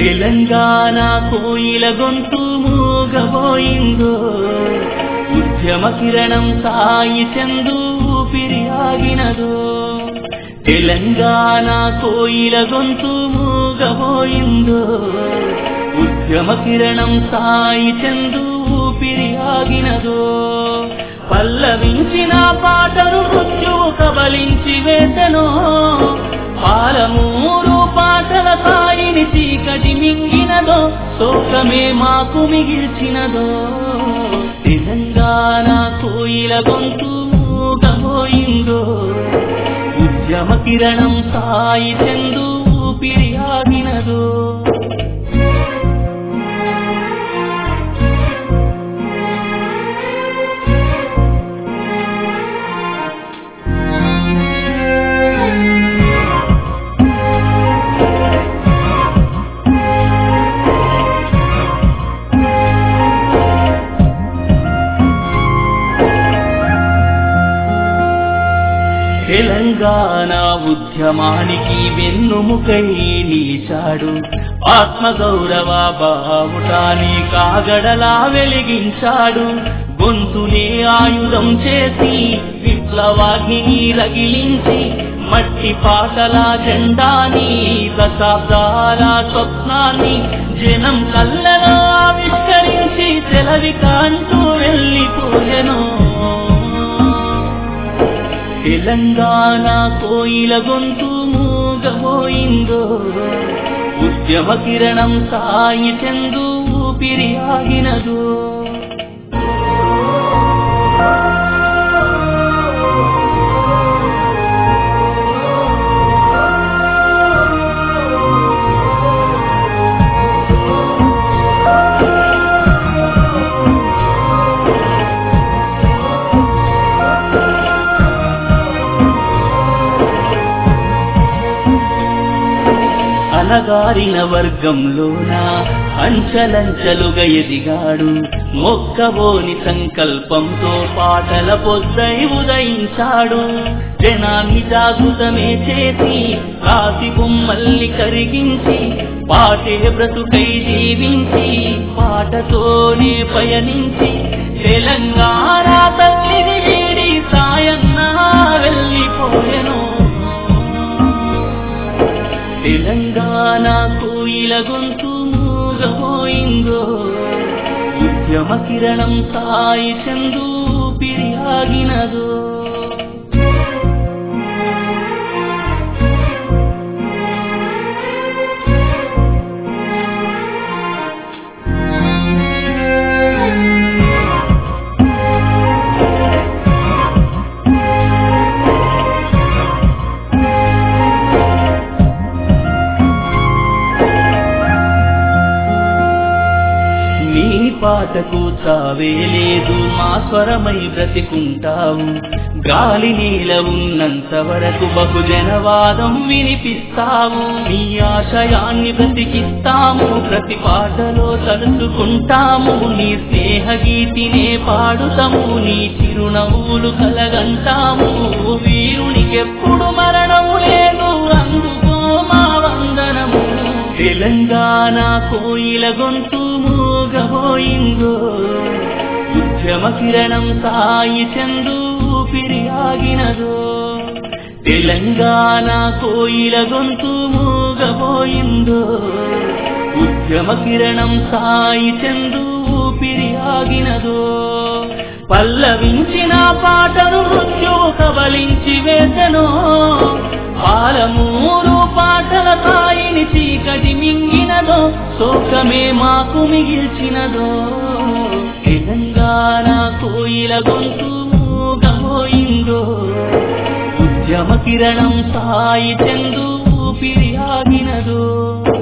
తెలంగాణ కోయిల గొంతు మూగబోయిందో ఉద్యమ కిరణం సాయి చందు ఊపిరి ఆగినదో తెలంగాణ కోయిల గొంతు మూగబోయిందో ఉద్యమ కిరణం సాయి చందు ఊపిరి ఆగినదో పల్లవించిన పాటలు మృత్యువు కబలించి వేసెనో పాలమూరు పాటల సాయిని చీకటి మింగినదో శోకమే మాకు మిగిల్చినదో తెలంగాణ కోయిల గొంతు మూగబోయిందో ఉద్యమ కిరణం సాయి చందు ఊపిరి ఆగినదో తెలంగాణ ఉద్యమానికి వెన్నుముకై నిలిచాడు ఆత్మగౌరవ బావుటాన్ని కాగడలా వెలిగించాడు గొంతునే ఆయుధం చేసి విప్లవాగ్ని రగిలించి మట్టి పాటల జెండాని దశాబ్దాల స్వప్నాన్ని జనం కళ్ళలో ఆవిష్కరించి తెలవి కాంటూ వెళ్ళిపోయెను తెలంగాణ కోయిల గొంతు మూగబోయిందో ఉద్యమ కిరణం సాయి చందు ఊపిరి ఆగినదో అనగారిన వర్గంలోన అంచలంచలుగా ఎదిగాడు మొక్కబోని సంకల్పంతో పాటల పొద్దై ఉదయించాడు జనాన్ని జాగృతమే చేసి రాతి బొమ్మల్ని కరిగించి పాటే బ్రతుకై జీవించి పాటతోనే పయనించి తెలంగాణ తల్లిని వీడి సాయన్నా వెళ్ళిపోయెను తెలంగాణ కోయిల గొంతు మూగబోయిందో ఉద్యమ కిరణం సాయి చందు ఊపిరి ఆగినదో నీ పాటకు చావే లేదు మా స్వరమై బ్రతికుంటావు గాలి నీల ఉన్నంత వరకు బహుజనవాదం వినిపిస్తావు నీ ఆశయాన్ని బ్రతికిస్తాము ప్రతి పాటలో తలుచుకుంటాము నీ స్నేహ గీతినే పాడుతాము నీ చిరునవ్వులు కలగంటాము వీరునికెప్పుడు మరణము లేదు అందుకో మా వందనము తెలంగాణ కోయిల గొంతు మూగబోయిందో ఉద్యమ కిరణం సాయి చందు ఊపిరి ఆగినదో తెలంగాణ కోయిల గొంతు మూగబోయిందో ఉద్యమ కిరణం సాయి చందు ఊపిరి ఆగినదో పల్లవించిన పాటను మృత్యువు కబలించి వేసెనో పాలమూరు పాటల సాయిని చీకటి మింగినదో శోకమే మాకు మిగిల్చినదో తెలంగాణ కోయిల గొంతు మూగబోయిందో ఉద్యమ కిరణం సాయి చందు ఊపిరి ఆగినదో